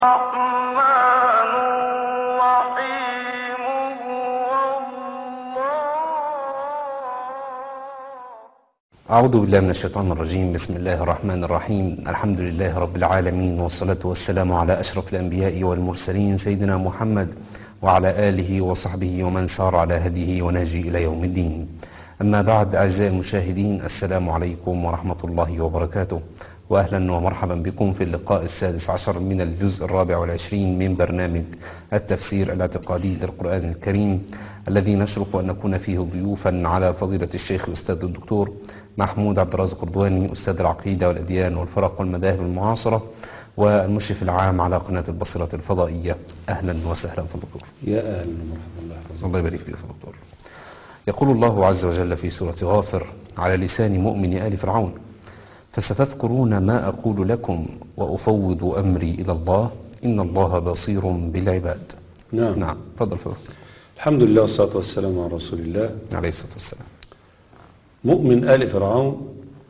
الرحمن الرحيم هو الله أعوذ بالله من الشيطان الرجيم بسم الله الرحمن الرحيم الحمد لله رب العالمين والصلاة والسلام على أشرف الأنبياء والمرسلين سيدنا محمد وعلى آله وصحبه ومن سار على هديه ونهجه إلى يوم الدين أما بعد أعزائي المشاهدين السلام عليكم ورحمة الله وبركاته وأهلا ومرحبا بكم في اللقاء السادس عشر من الجزء الرابع والعشرين من برنامج التفسير الاعتقادي للقرآن الكريم الذي نشرف أن نكون فيه ضيوفا على فضيلة الشيخ الأستاذ الدكتور محمود عبد الرازق قردواني أستاذ العقيدة والأديان والفرق والمذاهب المعاصرة والمشرف العام على قناة البصرة الفضائية أهلا وسهلا في الدكتور يا أهلا ومرحبا الله يحفظك الله يبارك فيك يا دكتور يقول الله عز وجل في سورة غافر على لسان مؤمن آل فرعون فستذكرون ما أقول لكم وأفوض أمري إلى الله إن الله بصير بالعباد نعم. نعم تفضل فضل الحمد لله والصلاة والسلام على رسول الله عليه الصلاة والسلام مؤمن آل فرعون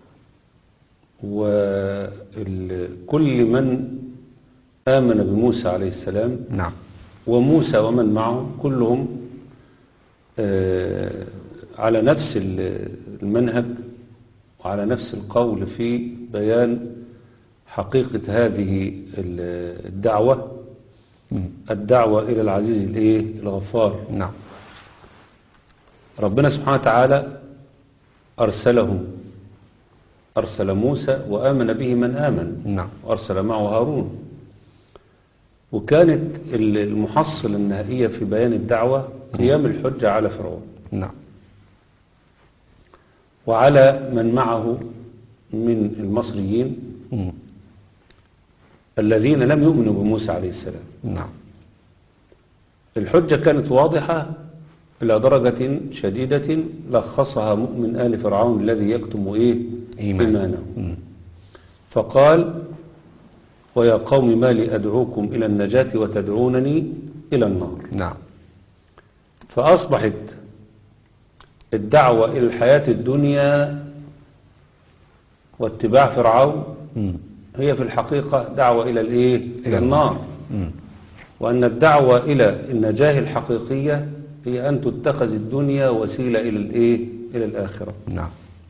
وكل من آمن بموسى عليه السلام نعم وموسى ومن معه كلهم آه، على نفس ال- المنهج وعلى نفس القول في بيان حقيقة هذه ال- الدعوة مم. الدعوة إلى العزيز الإيه الغفار نعم ربنا سبحانه وتعالى أرسله أرسل موسى وآمن به من آمن نعم وأرسل معه هارون وكانت ال- المحصلة النهائية في بيان الدعوة قيام الحجة على فرعون نعم وعلى من معه من المصريين مم. الذين لم يؤمنوا بموسى عليه السلام نعم الحجة كانت واضحة إلى درجة شديدة لخصها مؤمن آل فرعون الذي يكتم إيه إيمان. إيمانه مم. فقال ويا قوم ما لي أدعوكم إلى النجاة وتدعونني إلى النار نعم فأصبحت الدعوة إلى الحياة الدنيا واتباع فرعون مم. هي في الحقيقة دعوة إلى الإيه؟ إلى النار مم. وأن الدعوة إلى النجاة الحقيقية هي أن تتخذ الدنيا وسيلة إلى الإيه؟ إلى الآخرة نعم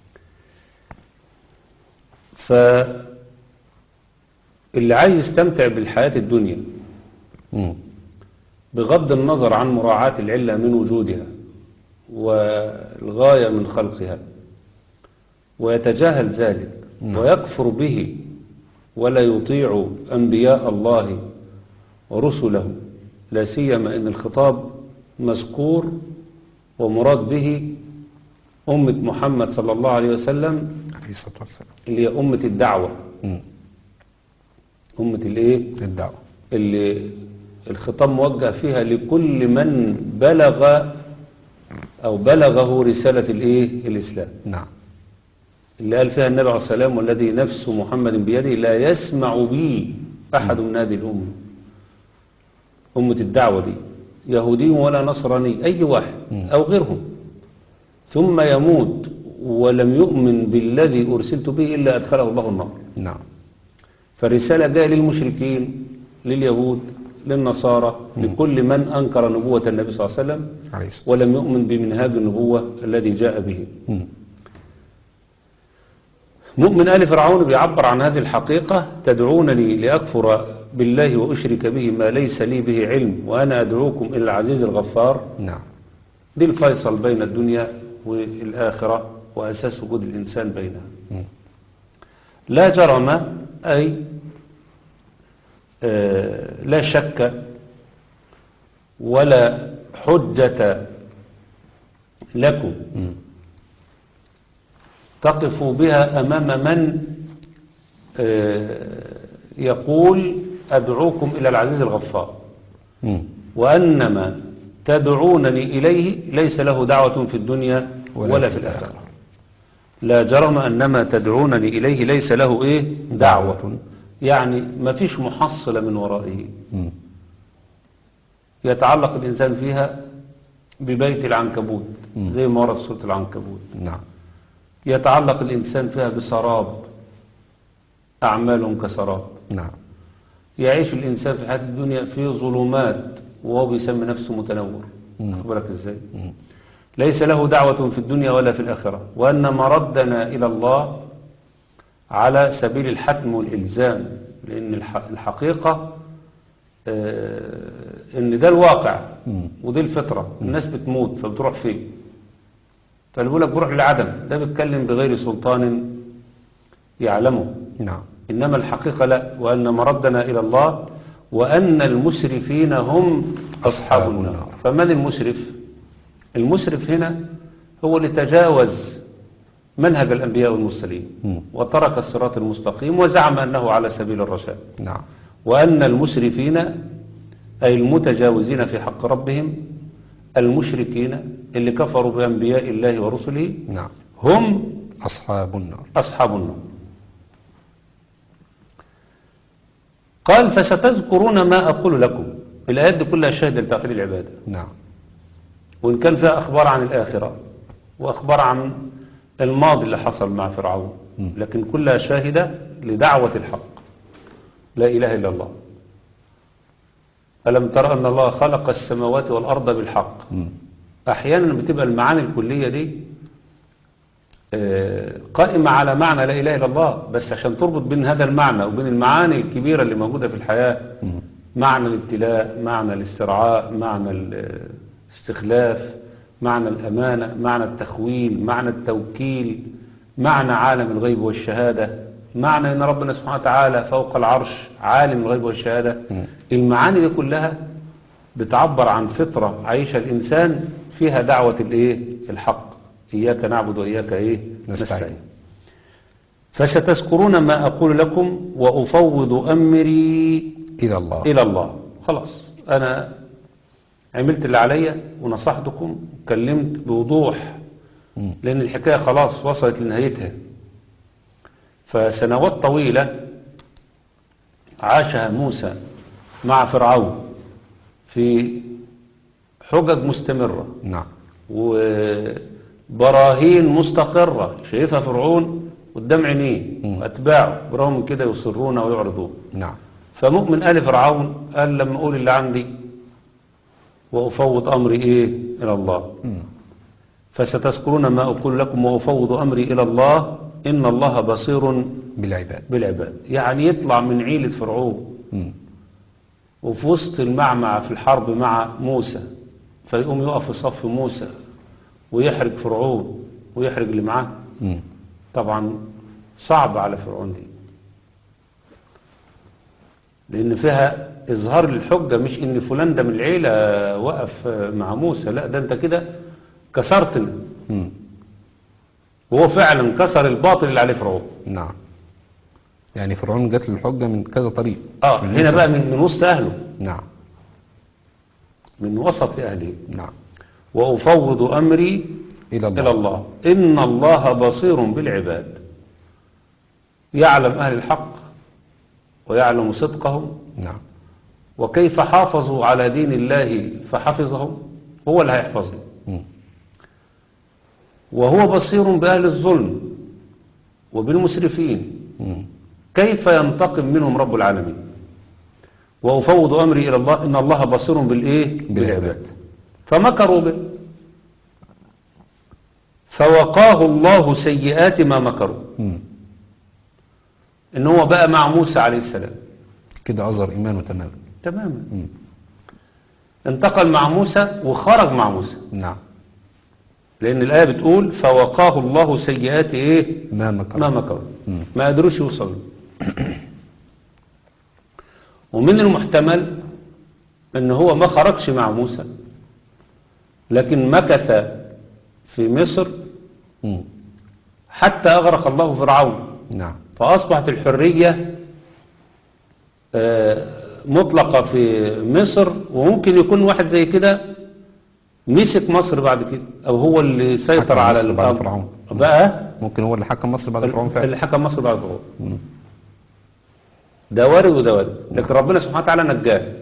فاللي عايز يستمتع بالحياة الدنيا مم. بغض النظر عن مراعاة العلة من وجودها والغاية من خلقها ويتجاهل ذلك نعم. ويكفر به ولا يطيع أنبياء الله ورسله لا سيما أن الخطاب مذكور ومراد به أمة محمد صلى الله عليه وسلم عليه الصلاة والسلام اللي هي أمة الدعوة مم. أمة الإيه؟ الدعوة اللي الخطاب موجه فيها لكل من بلغ أو بلغه رسالة الإيه؟ الإسلام نعم اللي قال فيها النبي عليه الصلاة والسلام والذي نفس محمد بيده لا يسمع بي أحد من هذه الأمة أمة الدعوة دي يهودي ولا نصراني أي واحد مم. أو غيرهم ثم يموت ولم يؤمن بالذي أرسلت به إلا أدخله الله النار نعم فالرسالة جاية للمشركين لليهود للنصارى لكل من أنكر نبوة النبي صلى الله عليه وسلم عليه الصلاة ولم يؤمن بمنهاج النبوة الذي جاء به مم. مؤمن آل فرعون بيعبر عن هذه الحقيقة تدعونني لأكفر بالله وأشرك به ما ليس لي به علم وأنا أدعوكم إلى العزيز الغفار نعم دي الفيصل بين الدنيا والآخرة وأساس وجود الإنسان بينها مم. لا جرم أي آه، لا شك ولا حجة لكم مم. تقف بها أمام من آه، يقول أدعوكم إلى العزيز الغفار مم. وأنما تدعونني إليه ليس له دعوة في الدنيا ولا, ولا في الآخرة لا جرم أنما تدعونني إليه ليس له إيه دعوة يعني ما فيش محصلة من ورائه مم. يتعلق الإنسان فيها ببيت العنكبوت مم. زي ما ورد سورة العنكبوت نعم يتعلق الإنسان فيها بسراب أعمالهم كسراب نعم يعيش الإنسان في حياة الدنيا في ظلمات وهو بيسمي نفسه متنور مم. أخبرك إزاي مم. ليس له دعوة في الدنيا ولا في الآخرة وأن مردنا إلى الله على سبيل الحتم والإلزام لأن الح- الحقيقة آه، إن ده الواقع مم. ودي الفطرة الناس بتموت فبتروح فين فاللي بيقول لك بروح للعدم ده بيتكلم بغير سلطان يعلمه نعم إنما الحقيقة لا وأن مردنا إلى الله وأن المسرفين هم أصحاب أصحاب النار النار. فمن المسرف المسرف هنا هو اللي تجاوز منهج الأنبياء والمرسلين مم. وترك الصراط المستقيم وزعم أنه على سبيل الرشاد نعم وأن المسرفين أي المتجاوزين في حق ربهم المشركين اللي كفروا بأنبياء الله ورسله نعم هم أصحاب النار أصحاب النار قال فستذكرون ما أقول لكم الآيات دي كلها شاهدة لتوحيد العبادة نعم وإن كان فيها أخبار عن الآخرة وأخبار عن الماضي اللي حصل مع فرعون مم. لكن كلها شاهدة لدعوة الحق لا إله إلا الله ألم تر أن الله خلق السماوات والأرض بالحق مم. احيانا بتبقى المعاني الكليه دي آه، قائمه على معنى لا اله الا الله بس عشان تربط بين هذا المعنى وبين المعاني الكبيره اللي موجوده في الحياه مم. معنى الابتلاء معنى الاسترعاء معنى الاستخلاف معنى الامانه معنى التخويل معنى التوكيل معنى عالم الغيب والشهاده معنى ان ربنا سبحانه وتعالى فوق العرش عالم الغيب والشهاده مم. المعاني دي كلها بتعبر عن فطرة عايشها الإنسان فيها دعوة الإيه الحق إياك نعبد وإياك إيه نستعين فستذكرون ما أقول لكم وأفوض أمري إلى الله إلى الله خلاص أنا عملت اللي عليا ونصحتكم كلمت بوضوح مم. لأن الحكاية خلاص وصلت لنهايتها فسنوات طويلة عاشها موسى مع فرعون في حجج مستمرة نعم وبراهين مستقرة شايفها فرعون قدام عينيه مم. وأتباعه برغم من كده يصرون ويعرضون نعم فمؤمن آل فرعون قال لما أقول اللي عندي وأفوض أمري إيه إلى الله مم. فستذكرون ما أقول لكم وأفوض أمري إلى الله إن الله بصير بالعباد بالعباد يعني يطلع من عيلة فرعون مم. وفي وسط المعمعة في الحرب مع موسى فيقوم يقف في صف موسى ويحرق فرعون ويحرق اللي معاه مم. طبعا صعب على فرعون دي لأن فيها إظهار للحجة مش إن فلان ده من العيلة وقف مع موسى لا ده أنت كده كسرتنا مم. وهو فعلا كسر الباطل اللي عليه فرعون نعم يعني فرعون جات له الحجة من كذا طريق اه مش من هنا موسى. بقى من, من وسط أهله نعم من وسط أهله نعم وأفوض أمري إلى الله إلى الله إن الله بصير بالعباد يعلم أهل الحق ويعلم صدقهم نعم وكيف حافظوا على دين الله فحفظهم هو اللي هيحفظهم مم. وهو بصير بأهل الظلم وبالمسرفين مم. كيف ينتقم منهم رب العالمين وأفوض أمري إلى الله إن الله بصير بالإيه بالعباد فمكروا به فوقاه الله سيئات ما مكروا مم. إن هو بقى مع موسى عليه السلام كده أظهر إيمانه تماما تماما مم. انتقل مع موسى وخرج مع موسى نعم لأن الآية بتقول فوقاه الله سيئات إيه ما مكر ما مكروا مم. ما قدروش يوصلوا ومن المحتمل ان هو ما خرجش مع موسى لكن مكث في مصر مم. حتى اغرق الله فرعون نعم فاصبحت الحرية آه، مطلقة في مصر وممكن يكون واحد زي كده مسك مصر بعد كده او هو اللي سيطر حكم على مصر بعد الأرض. فرعون. بقى ممكن هو اللي حكم مصر بعد فرعون فعلا اللي حكم مصر بعد فرعون مم. ده وارد وده وارد لكن ربنا سبحانه وتعالى نجاه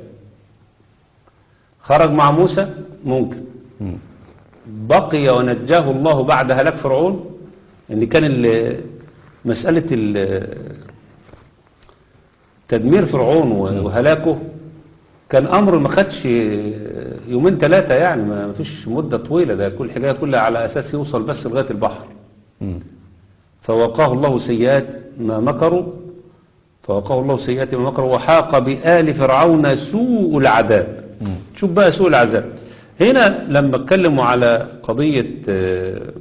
خرج مع موسى ممكن مم. بقي ونجاه الله بعد هلاك فرعون ان كان ال- مسألة ال- تدمير فرعون وهلاكه كان امر ما خدش يومين ثلاثة يعني ما فيش مدة طويلة ده كل حاجة كلها على اساس يوصل بس لغاية البحر مم. فوقاه الله سيئات ما مكروا فوقاه الله سيئات ما مكروا وحاق بآل فرعون سوء العذاب مم. شوف بقى سوء العذاب هنا لما اتكلموا على قضية آه،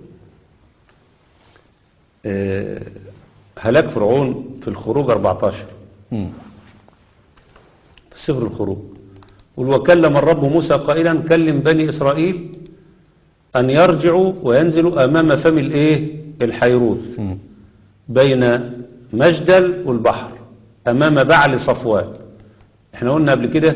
آه، هلاك فرعون في الخروج 14 مم. في سفر الخروج قل وكلم الرب موسى قائلا كلم بني إسرائيل أن يرجعوا وينزلوا أمام فم الإيه الحيروث مم. بين مجدل والبحر أمام بعل صفوان احنا قلنا قبل كده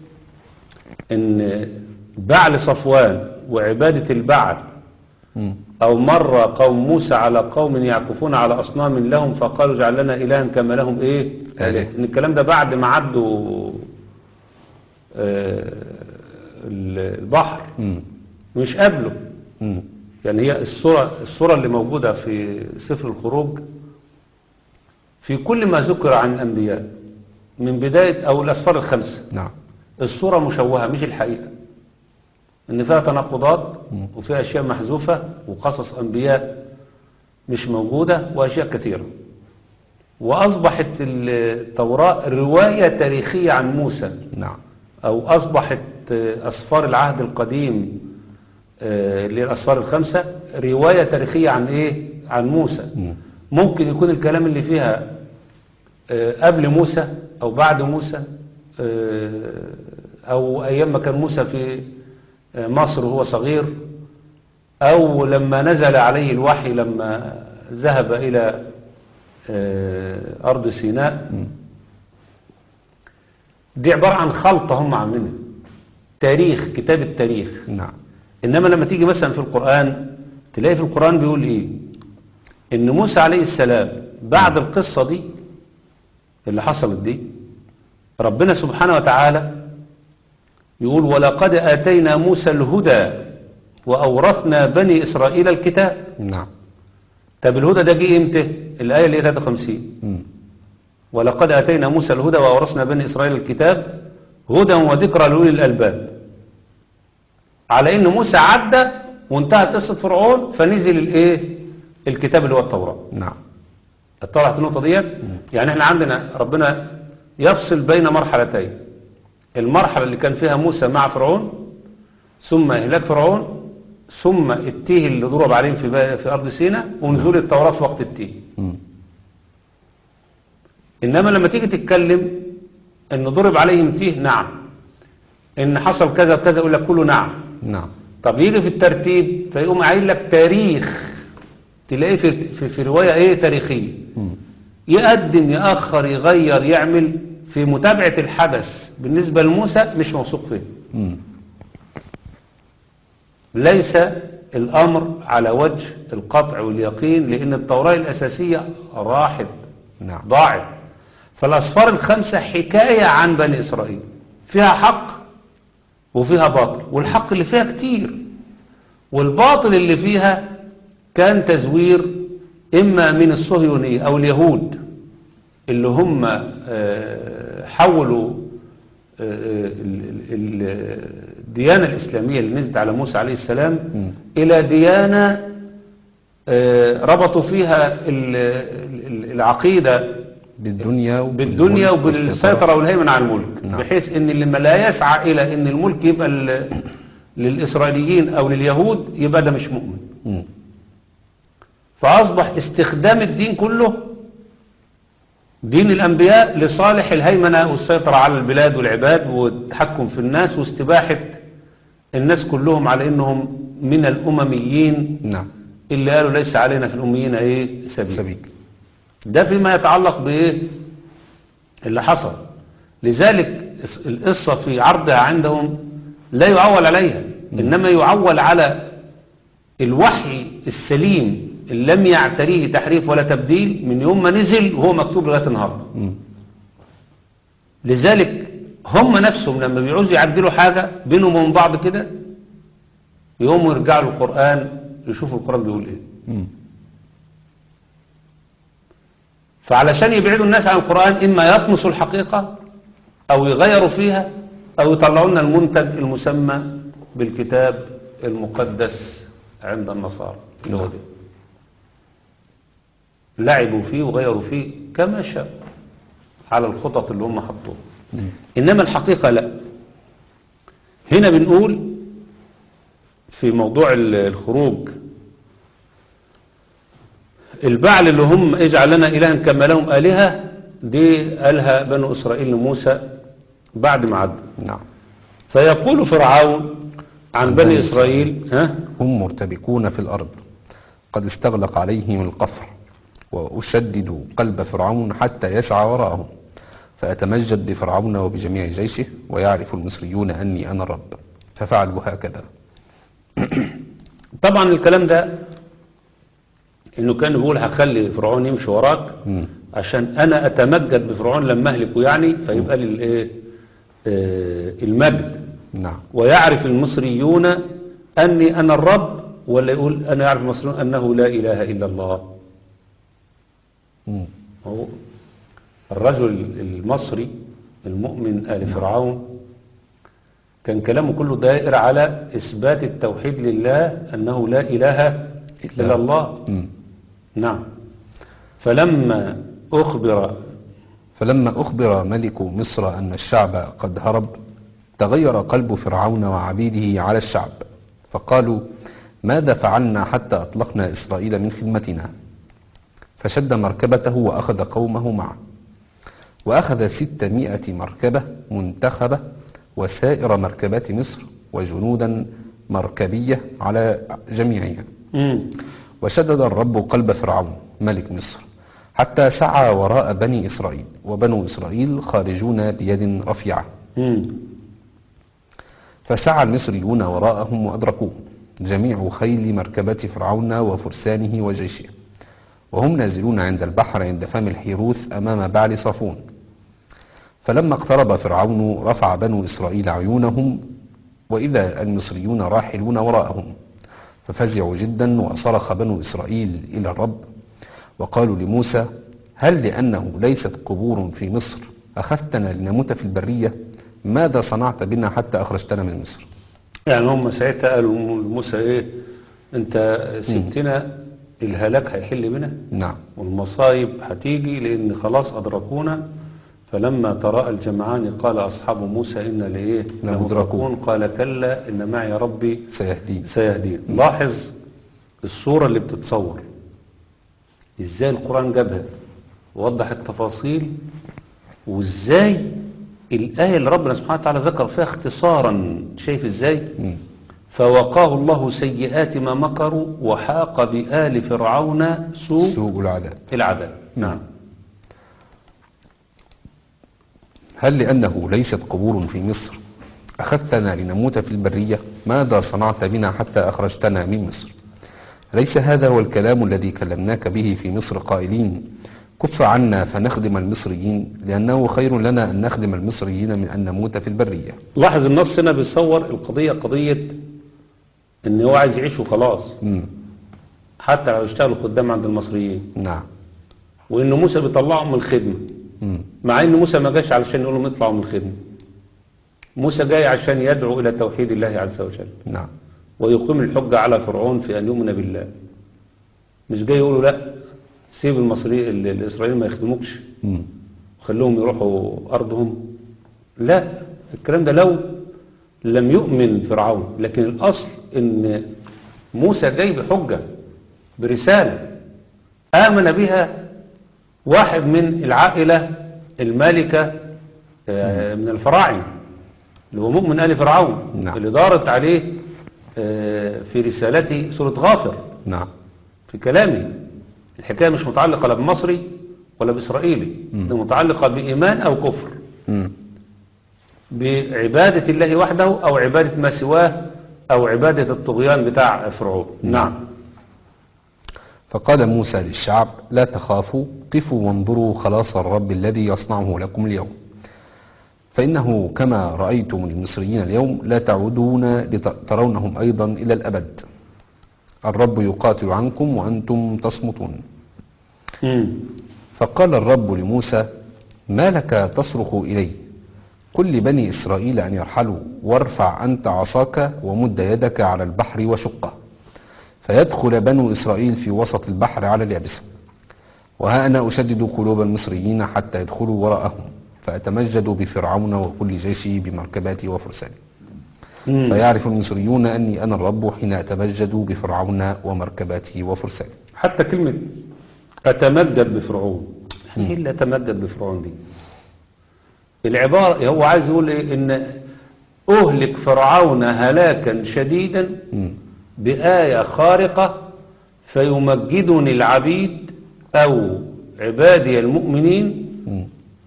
ان بعل صفوان وعبادة البعل مم. أو مر قوم موسى على قوم يعكفون على أصنام لهم فقالوا اجعل لنا إلها كما لهم إيه آلهة. إن الكلام ده بعد ما عدوا آه، البحر مم. مش قبله مم. يعني هي الصورة, الصورة اللي موجودة في سفر الخروج في كل ما ذكر عن الأنبياء من بداية أو الأسفار الخمسة نعم الصورة مشوهة مش الحقيقة إن فيها تناقضات مم. وفيها أشياء محذوفة وقصص أنبياء مش موجودة وأشياء كثيرة وأصبحت التوراة رواية تاريخية عن موسى نعم أو أصبحت آه، أسفار العهد القديم آه، اللي هي الأسفار الخمسة رواية تاريخية عن إيه؟ عن موسى مم. ممكن يكون الكلام اللي فيها آه، قبل موسى أو بعد موسى آه، أو أيام ما كان موسى في آه، مصر وهو صغير أو لما نزل عليه الوحي لما ذهب إلى آه، أرض سيناء مم. دي عبارة عن خلطة هم عاملينها تاريخ كتاب التاريخ نعم إنما لما تيجي مثلا في القرآن تلاقي في القرآن بيقول إيه إن موسى عليه السلام بعد القصة دي اللي حصلت دي ربنا سبحانه وتعالى يقول ولقد آتينا موسى الهدى وأورثنا بني إسرائيل الكتاب نعم طب الهدى ده جه إمتى الآية اللي هي 53 مم. ولقد آتينا موسى الهدى وأورثنا بني إسرائيل الكتاب هدى وذكرى لأولي الألباب على إن موسى عدى وانتهت قصة فرعون فنزل الإيه الكتاب اللي هو التوراة نعم اتطلعت النقطة ديت يعني احنا عندنا ربنا يفصل بين مرحلتين المرحلة اللي كان فيها موسى مع فرعون ثم إهلاك فرعون ثم التيه اللي ضرب عليهم في, با- في أرض سيناء ونزول التوراة في وقت التيه مم. إنما لما تيجي تتكلم إن ضرب عليهم تيه نعم إن حصل كذا وكذا يقول لك كله نعم نعم طب يجي في الترتيب فيقوم قايل لك تاريخ تلاقيه في, في, في رواية إيه تاريخية مم. يقدم يأخر يغير يعمل في متابعة الحدث بالنسبة لموسى مش موثوق فيه مم. ليس الأمر على وجه القطع واليقين لأن التوراة الأساسية راحت نعم ضاعت فالأسفار الخمسة حكاية عن بني إسرائيل فيها حق وفيها باطل والحق اللي فيها كتير والباطل اللي فيها كان تزوير إما من الصهيونية أو اليهود اللي هم آه، حولوا آه، ال- ال- الديانة الإسلامية اللي نزلت على موسى عليه السلام مم. إلى ديانة آه، ربطوا فيها ال- ال- العقيدة بالدنيا بالدنيا وبالملك وبالسيطرة والهيمنة على الملك نعم. بحيث ان اللي ما لا يسعى الى ان الملك يبقى ل- للاسرائيليين او لليهود يبقى ده مش مؤمن مم. فاصبح استخدام الدين كله دين الانبياء لصالح الهيمنة والسيطرة على البلاد والعباد والتحكم في الناس واستباحة الناس كلهم على انهم من الامميين نعم اللي قالوا ليس علينا في الاميين ايه سبيل سبيل ده فيما يتعلق بايه اللي حصل لذلك القصة في عرضها عندهم لا يعول عليها إنما يعول على الوحي السليم اللي لم يعتريه تحريف ولا تبديل من يوم ما نزل وهو مكتوب لغاية النهاردة مم. لذلك هم نفسهم لما بيعوزوا يعدلوا حاجة بينهم وبين بعض كده يقوموا يرجعوا للقرآن يشوفوا القرآن بيقول ايه مم. فعلشان يبعدوا الناس عن القرآن إما يطمسوا الحقيقة أو يغيروا فيها أو يطلعوا لنا المنتج المسمى بالكتاب المقدس عند النصارى اللي هو ده لعبوا فيه وغيروا فيه كما شاء على الخطط اللي هم حطوها إنما الحقيقة لا هنا بنقول في موضوع ال- الخروج البعل اللي هم اجعل لنا إلها كما لهم آلهة دي قالها بنو إسرائيل لموسى بعد ما عدوا نعم فيقول فرعون عن عن بني بني إسرائيل ها هم مرتبكون في الأرض قد استغلق عليهم القفر وأشدد قلب فرعون حتى يسعى وراءهم فأتمجد بفرعون وبجميع جيشه ويعرف المصريون أني أنا الرب ففعلوا هكذا طبعا الكلام ده انه كان بيقول هخلي فرعون يمشي وراك مم. عشان انا اتمجد بفرعون لما اهلكه يعني فيبقى للايه آه، المجد نعم ويعرف المصريون اني انا الرب ولا يقول انا يعرف المصريون انه لا اله الا الله مم. هو الرجل المصري المؤمن آل فرعون كان كلامه كله دائر على إثبات التوحيد لله أنه لا إله إلا الله مم. نعم فلما أخبر فلما أخبر ملك مصر أن الشعب قد هرب تغير قلب فرعون وعبيده على الشعب فقالوا ماذا فعلنا حتى أطلقنا إسرائيل من خدمتنا فشد مركبته وأخذ قومه معه وأخذ ستمائة مركبة منتخبة وسائر مركبات مصر وجنودا مركبية على جميعها مم. وشدد الرب قلب فرعون ملك مصر حتى سعى وراء بني إسرائيل وبنو إسرائيل خارجون بيد رفيعة مم. فسعى المصريون وراءهم وأدركوه جميع خيل مركبة فرعون وفرسانه وجيشه وهم نازلون عند البحر عند فم الحيروث أمام بعل صافون فلما اقترب فرعون رفع بنو إسرائيل عيونهم وإذا المصريون راحلون وراءهم ففزعوا جدا وصرخ بنو إسرائيل إلى الرب وقالوا لموسى هل لأنه ليست قبور في مصر أخذتنا لنموت في البرية ماذا صنعت بنا حتى أخرجتنا من مصر يعني هم ساعتها قالوا لموسى إيه أنت سبتنا الهلاك هيحل بنا نعم والمصايب هتيجي لأن خلاص أدركونا فلما تراءى الجمعان قال أصحاب موسى إن لإيه لمدركون. قال كلا إن معي ربي سيهدين سيهدين لاحظ الصورة اللي بتتصور ازاي القرآن جابها ووضح التفاصيل وازاي الآية اللي ربنا سبحانه وتعالى ذكر فيها اختصارا شايف ازاي مم. فوقاه الله سيئات ما مكروا وحاق بآل فرعون سوء سوء العذاب العذاب نعم هل لأنه ليست قبور في مصر أخذتنا لنموت في البرية ماذا صنعت بنا حتى أخرجتنا من مصر ليس هذا هو الكلام الذي كلمناك به في مصر قائلين كف عنا فنخدم المصريين لأنه خير لنا أن نخدم المصريين من أن نموت في البرية لاحظ النص هنا بيصور القضية قضية ان هو عايز يعيش وخلاص مم. حتى لو يشتغلوا خدام عند المصريين نعم وان موسى بيطلعهم من الخدمه مم. مع ان موسى ما جاش علشان يقول لهم اطلعوا من الخدمه موسى جاي عشان يدعو الى توحيد الله عز وجل نعم ويقيم الحجه على فرعون في ان يؤمن بالله مش جاي يقولوا لا سيب المصري ال- الاسرائيليين ما يخدموكش مم. وخلوهم يروحوا ارضهم لا الكلام ده لو لم يؤمن فرعون لكن الاصل ان موسى جاي بحجه برساله امن بها واحد من العائله المالكه آه، من الفراعنه اللي هو مؤمن ال فرعون نعم. اللي دارت عليه آه، في رسالته سوره غافر نعم في كلامه الحكايه مش متعلقه لا بمصري ولا باسرائيلي ده متعلقه بايمان او كفر مم. بعبادة الله وحده أو عبادة ما سواه أو عبادة الطغيان بتاع فرعون نعم فقال موسى للشعب لا تخافوا قفوا وانظروا خلاص الرب الذي يصنعه لكم اليوم فإنه كما رأيتم المصريين اليوم لا تعودون لترونهم أيضا إلى الأبد الرب يقاتل عنكم وأنتم تصمتون مم. فقال الرب لموسى ما لك تصرخ إلي قل لبني إسرائيل أن يرحلوا وارفع أنت عصاك ومد يدك على البحر وشقه فيدخل بنو إسرائيل في وسط البحر على اليابسة وها أنا أشدد قلوب المصريين حتى يدخلوا وراءهم فأتمجد بفرعون وكل جيشه بمركباتي وفرساني مم. فيعرف المصريون أني أنا الرب حين أتمجد بفرعون ومركباتي وفرساني حتى كلمة أتمجد بفرعون يعني ايه اللي أتمجد بفرعون دي العبارة هو عايز يقول ايه ان أهلك فرعون هلاكا شديدا مم. بآية خارقة فيمجدني العبيد أو عبادي المؤمنين مم.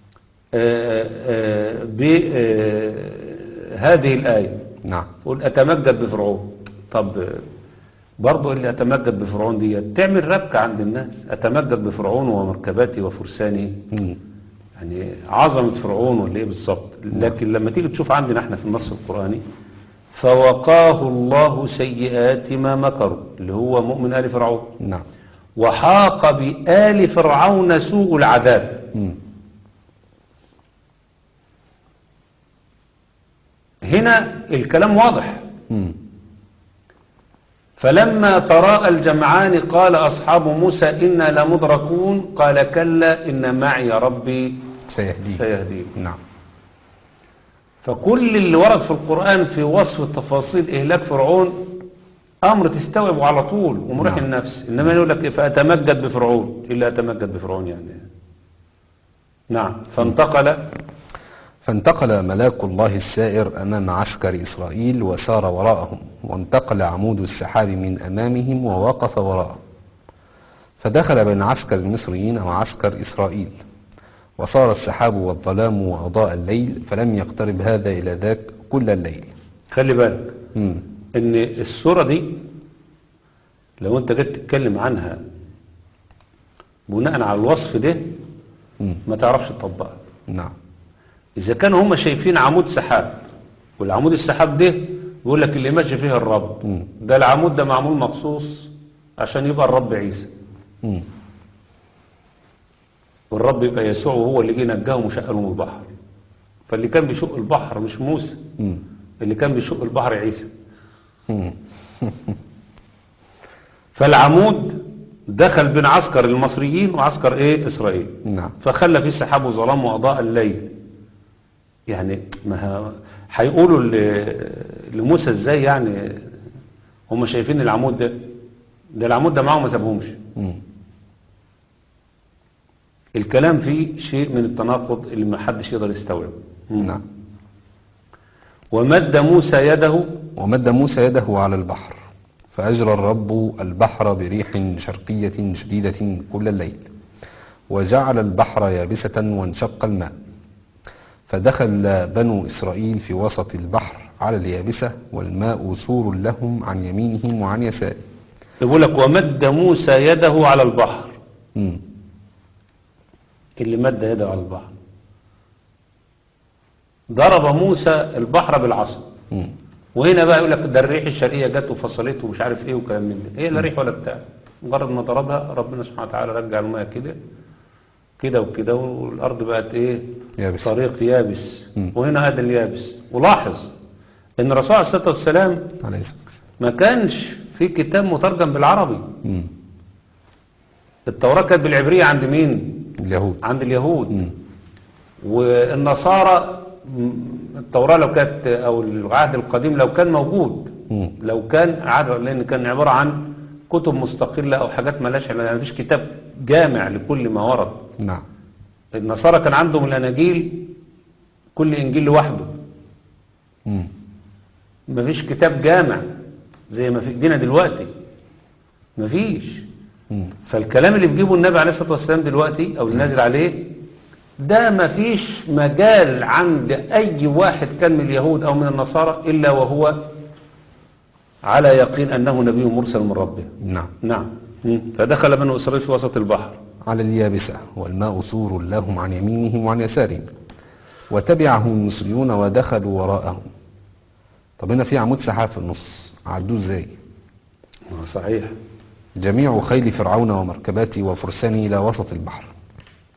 بهذه الآية نعم تقول أتمجد بفرعون طب برضو اللي أتمجد بفرعون دي تعمل ربكة عند الناس أتمجد بفرعون ومركباتي وفرساني مم. يعني عظمة فرعون ولا ايه بالظبط لكن لما تيجي تشوف عندنا احنا في النص القرآني فوقاه الله سيئات ما مكروا اللي هو مؤمن آل فرعون نعم وحاق بآل فرعون سوء العذاب مم. هنا الكلام واضح مم. فلما تراءى الجمعان قال أصحاب موسى إنا لمدركون قال كلا إن معي ربي سيهديه سيهدين نعم فكل اللي ورد في القرآن في وصف تفاصيل إهلاك فرعون أمر تستوعبه على طول ومريح نعم. النفس إنما يقول لك فأتمجد بفرعون إلا أتمجد بفرعون يعني نعم فانتقل فانتقل ملاك الله السائر أمام عسكر إسرائيل وسار وراءهم وانتقل عمود السحاب من أمامهم ووقف وراءهم فدخل بين عسكر المصريين وعسكر إسرائيل وصار السحاب والظلام وأضاء الليل فلم يقترب هذا إلى ذاك كل الليل خلي بالك مم. إن السورة دي لو أنت جيت تتكلم عنها بناء على الوصف ده مم. ما تعرفش تطبقها نعم إذا كانوا هم شايفين عمود سحاب والعمود السحاب ده بيقول لك اللي ماشي فيه الرب مم. ده العمود ده معمول مخصوص عشان يبقى الرب عيسى مم. والرب يبقى يسوع وهو اللي جه نجاهم وشقلهم البحر فاللي كان بيشق البحر مش موسى مم. اللي كان بيشق البحر عيسى مم. فالعمود دخل بين عسكر المصريين وعسكر ايه اسرائيل نعم فخلى فيه سحاب وظلام واضاء الليل يعني ما ه- هيقولوا ل- لموسى ازاي يعني هم شايفين العمود ده ده العمود ده معاهم ما سابهمش مم. الكلام فيه شيء من التناقض اللي ما حدش يقدر يستوعبه نعم ومد موسى يده ومد موسى يده على البحر فأجرى الرب البحر بريح شرقية شديدة كل الليل وجعل البحر يابسة وانشق الماء فدخل بنو إسرائيل في وسط البحر على اليابسة والماء سور لهم عن يمينهم وعن يسارهم يقول لك ومد موسى يده على البحر مم. اللي مد يده على البحر ضرب موسى البحر بالعصا مم. وهنا بقى يقول لك ده الريح الشرقيه جت وفصلته ومش عارف ايه وكلام من ده ايه لا ريح ولا بتاع مجرد ما ضربها ربنا سبحانه وتعالى رجع الماء كده كده وكده والارض بقت ايه يابس. طريق يابس مم. وهنا هذا اليابس ولاحظ ان الرسول عليه الصلاه والسلام عليه الصلاة والسلام ما كانش في كتاب مترجم بالعربي مم. التوراه كانت بالعبريه عند مين اليهود عند اليهود مم. والنصارى م- التوراة لو كانت أو العهد القديم لو كان موجود مم. لو كان عهد لأن كان عبارة عن كتب مستقلة أو حاجات ملاش ما فيش كتاب جامع لكل ما ورد نعم النصارى كان عندهم الأناجيل كل إنجيل لوحده مم. ما فيش كتاب جامع زي ما في ايدينا دلوقتي ما فيش مم. فالكلام اللي بيجيبه النبي عليه الصلاة والسلام دلوقتي أو اللي نازل عليه ده ما فيش مجال عند أي واحد كان من اليهود أو من النصارى إلا وهو على يقين أنه نبي مرسل من ربه نعم نعم مم. فدخل بنو إسرائيل في وسط البحر على اليابسة والماء سور لهم عن يمينهم وعن يسارهم وتبعهم المصريون ودخلوا وراءهم طب هنا في عمود سحاب في النص عدوه ازاي آه، صحيح جميع خيل فرعون ومركباته وفرسانه إلى وسط البحر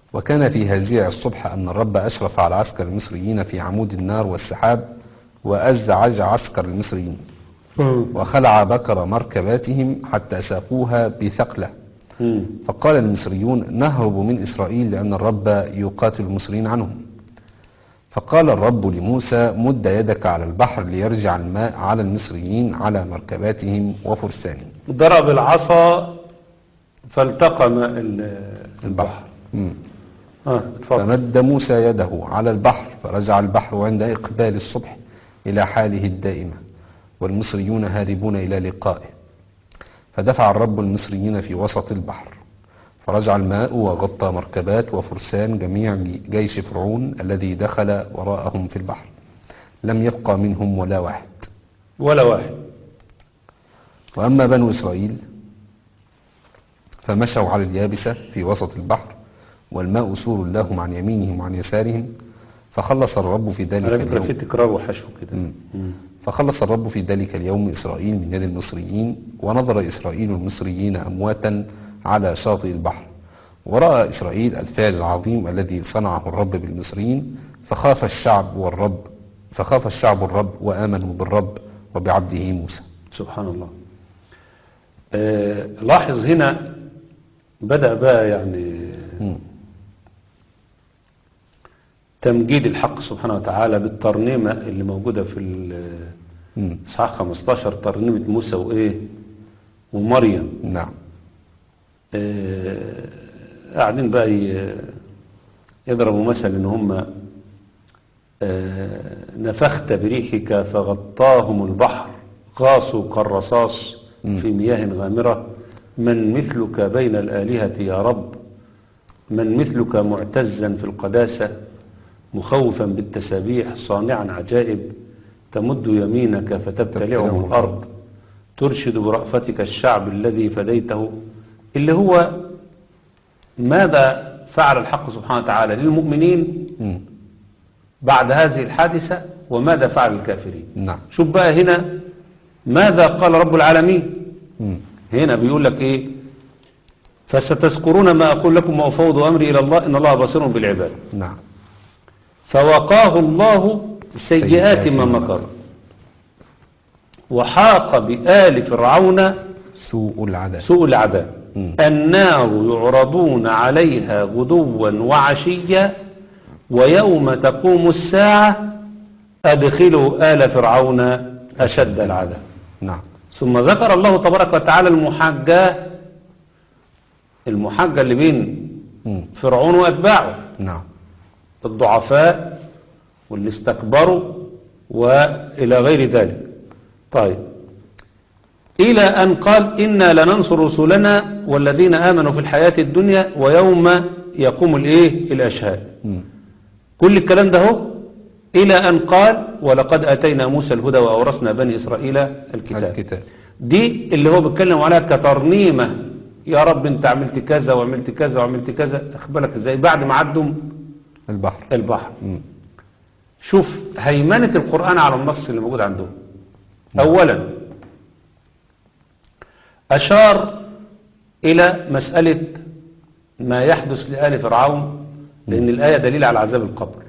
وكان في هزيع الصبح أن الرب أشرف على عسكر المصريين في عمود النار والسحاب وأزعج عسكر المصريين وخلع بكر مركباتهم حتى ساقوها بثقلة مم. فقال المصريون نهرب من إسرائيل لأن الرب يقاتل المصريين عنهم فقال الرب لموسى مد يدك على البحر ليرجع الماء على المصريين على مركباتهم وفرسانهم ضرب العصا فالتقم ال- البحر مم. اه اتفضل فمد موسى يده على البحر فرجع البحر عند إقبال الصبح إلى حاله الدائمة والمصريون هاربون إلى لقائه فدفع الرب المصريين في وسط البحر فرجع الماء وغطى مركبات وفرسان جميع جيش فرعون الذي دخل وراءهم في البحر لم يبقى منهم ولا واحد ولا واحد وأما بنو إسرائيل فمشوا على اليابسة في وسط البحر والماء سور لهم عن يمينهم وعن يسارهم فخلص الرب في ذلك على فكرة في اليوم تكرار وحشو كده مم. مم. فخلص الرب في ذلك اليوم إسرائيل من يد المصريين ونظر إسرائيل المصريين أمواتا على شاطئ البحر ورأى إسرائيل الفعل العظيم الذي صنعه الرب بالمصريين فخاف الشعب والرب فخاف الشعب الرب وآمنوا بالرب وبعبده موسى سبحان الله آه لاحظ هنا بدأ بقى يعني مم. تمجيد الحق سبحانه وتعالى بالترنيمة اللي موجودة في ال- مم. إصحاح 15 ترنيمة موسى وإيه ومريم نعم آه، قاعدين بقى ي- يضربوا مثل ان هم آه، نفخت بريحك فغطاهم البحر غاصوا كالرصاص مم. في مياه غامرة من مثلك بين الآلهة يا رب من مثلك معتزا في القداسة مخوفا بالتسابيح صانعا عجائب تمد يمينك فتبتلعهم الأرض ترشد برأفتك الشعب الذي فديته اللي هو ماذا فعل الحق سبحانه وتعالى للمؤمنين مم. بعد هذه الحادثة وماذا فعل الكافرين نعم شوف بقى هنا ماذا قال رب العالمين مم. هنا بيقول لك ايه فستذكرون ما أقول لكم وأفوض أمري إلى الله إن الله بصير بالعباد نعم فوقاه الله سيئات سيئات ما ما مكر وحاق بآل فرعون سوء العذاب سوء العذاب مم. النار يعرضون عليها غدوا وعشيا ويوم تقوم الساعة أدخلوا آل فرعون أشد العذاب نعم ثم ذكر الله تبارك وتعالى المحاجاه المحاجة اللي بين مم. فرعون وأتباعه نعم الضعفاء واللي استكبروا وإلى غير ذلك طيب إلى أن قال إنا لننصر رسلنا والذين آمنوا في الحياة الدنيا ويوم يقوم الإيه الأشهاد مم. كل الكلام ده هو إلى أن قال ولقد أتينا موسى الهدى وأورثنا بني إسرائيل الكتاب الكتاب دي اللي هو بيتكلم عليها كترنيمة يا رب انت عملت كذا وعملت كذا وعملت كذا اخبرك ازاي بعد ما عدوا البحر البحر مم. شوف هيمنة القرآن على النص اللي موجود عندهم أولا أشار إلى مسألة ما يحدث لآل فرعون لأن الآية دليل على عذاب القبر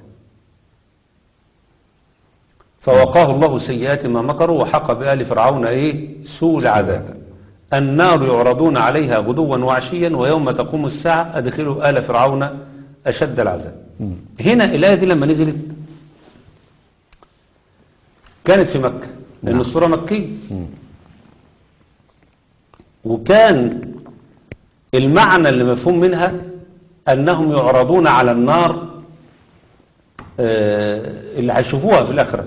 فوقاه الله سيئات ما مكروا وحق بآل فرعون إيه سوء العذاب النار يعرضون عليها غدوا وعشيا ويوم تقوم الساعة أدخلوا آل فرعون أشد العذاب مم. هنا الآية دي لما نزلت كانت في مكة لأن نعم. السورة مكية مم. وكان المعنى اللي مفهوم منها أنهم يعرضون على النار آه، اللي هيشوفوها في الآخرة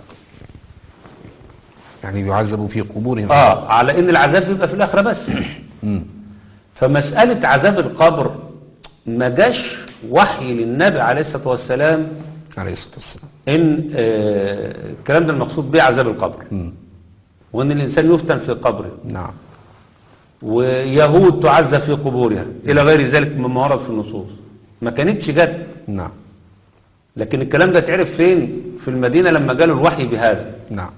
يعني يعذبوا في قبورهم آه على إن العذاب بيبقى في الآخرة بس مم. فمسألة عذاب القبر ما جاش وحي للنبي عليه الصلاة والسلام عليه الصلاة والسلام إن آه، الكلام ده المقصود به عذاب القبر مم. وإن الإنسان يفتن في قبره نعم ويهود تعذب في قبورها إلى غير ذلك مما ورد في النصوص ما كانتش جت نعم لكن الكلام ده اتعرف فين في المدينة لما جاله الوحي بهذا نعم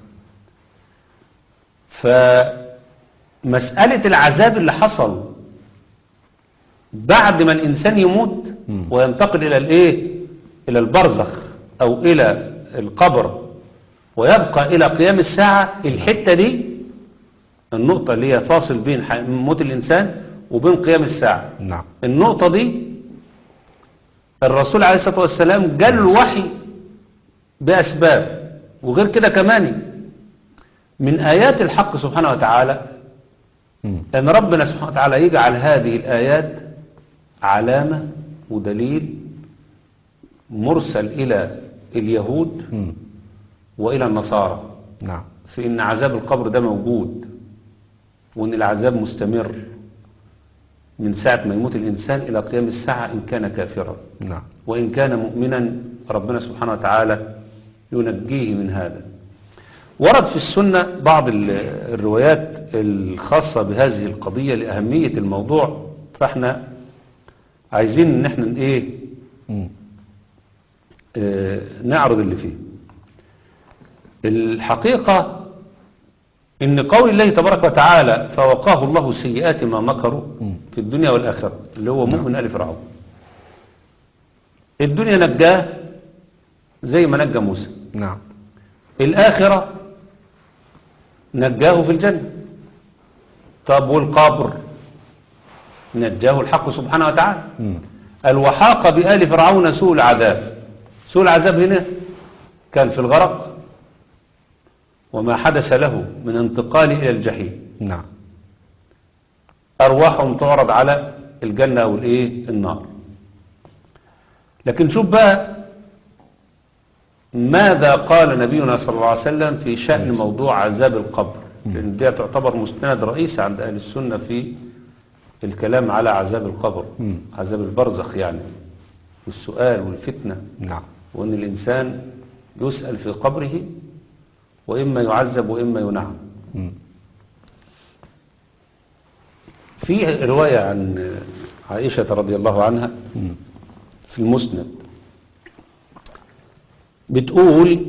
فمسألة العذاب اللي حصل بعد ما الإنسان يموت مم. وينتقل إلى الإيه إلى البرزخ أو إلى القبر ويبقى إلى قيام الساعة الحتة دي النقطة اللي هي فاصل بين ح- موت الإنسان وبين قيام الساعة نعم النقطة دي الرسول عليه الصلاة والسلام جال الوحي بأسباب وغير كده كمان من آيات الحق سبحانه وتعالى مم. أن ربنا سبحانه وتعالى يجعل هذه الآيات علامة ودليل مرسل إلى اليهود مم. وإلى النصارى نعم في أن عذاب القبر ده موجود وأن العذاب مستمر من ساعة ما يموت الإنسان إلى قيام الساعة إن كان كافرا نعم وإن كان مؤمنا ربنا سبحانه وتعالى ينجيه من هذا ورد في السنة بعض ال- الروايات الخاصة بهذه القضية لأهمية الموضوع فاحنا عايزين ان احنا ايه مم. آه، نعرض اللي فيه الحقيقة ان قول الله تبارك وتعالى فوقاه الله سيئات ما مكروا مم. في الدنيا والآخرة اللي هو مؤمن آل فرعون الدنيا نجاه زي ما نجى موسى نعم الآخرة نجاه في الجنة طب والقبر نجاه الحق سبحانه وتعالى مم. الوحاق بآل فرعون سوء العذاب سوء العذاب هنا كان في الغرق وما حدث له من انتقال إلى الجحيم نعم أرواحهم تعرض على الجنة أو الإيه النار لكن شوف بقى ماذا قال نبينا صلى الله عليه وسلم في شأن موضوع عذاب القبر لأن دي تعتبر مستند رئيسي عند أهل السنة في الكلام على عذاب القبر مم. عذاب البرزخ يعني والسؤال والفتنة نعم وأن الإنسان يسأل في قبره وإما يعذب وإما ينعم مم. في رواية عن عائشة رضي الله عنها مم. في المسند بتقول